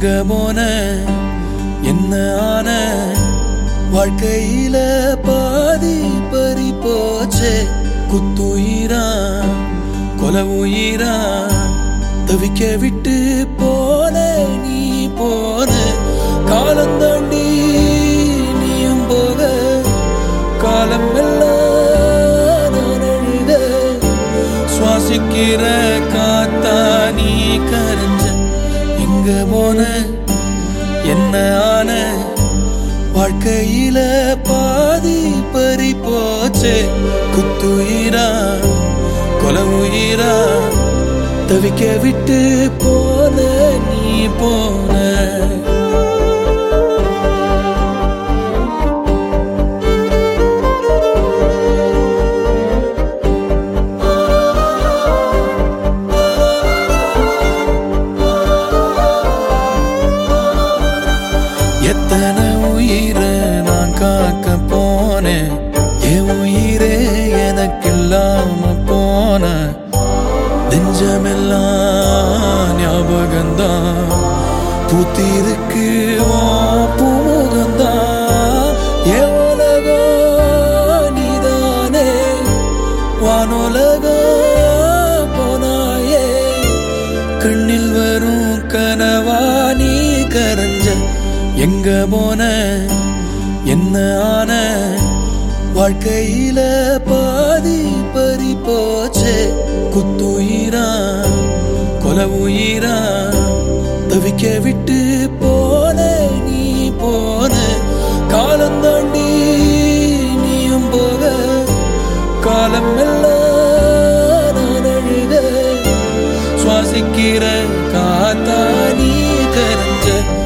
எங்க போன என்ன ஆன வாழ்க்கையில பாதி பறி போச்சே குத்துயிரா கொல உயிரா தவிக்க விட்டு போன நீ போன காலம் தாண்டி நீயும் போக காலம் எல்லாம் நான் அழுக சுவாசிக்கிற காத்தா நீ கரைஞ்ச எங்க போன என்ன ஆன வாழ்க்கையில பாதி பறி போச்சே குத்துயிரா கொல உயிரா தவிக்க விட்டு போன நீ போன எத்தனை உயிரை நான் காக்க போனேன் என் உயிரே எனக்கு இல்லாம போன நெஞ்சமெல்லாம் ஞாபகம்தான் பூத்திருக்கு உன் பூமுகம்தான் என் உலகம் நீதானே வானுலகம் போனாயே கண்ணில் வரும் கனவா நீ கரைஞ்ச எங்க போன என்ன ஆன வாழ்க்கையில பாதி பறி போச்சே குத்துயிரா கொல உயிரா தவிக்க விட்டு போன நீ போன காலம் தாண்டி நீயும் போக காலம் எல்லாம் நான் அழுக சுவாசிக்கிற காத்தா நீ கரைஞ்ச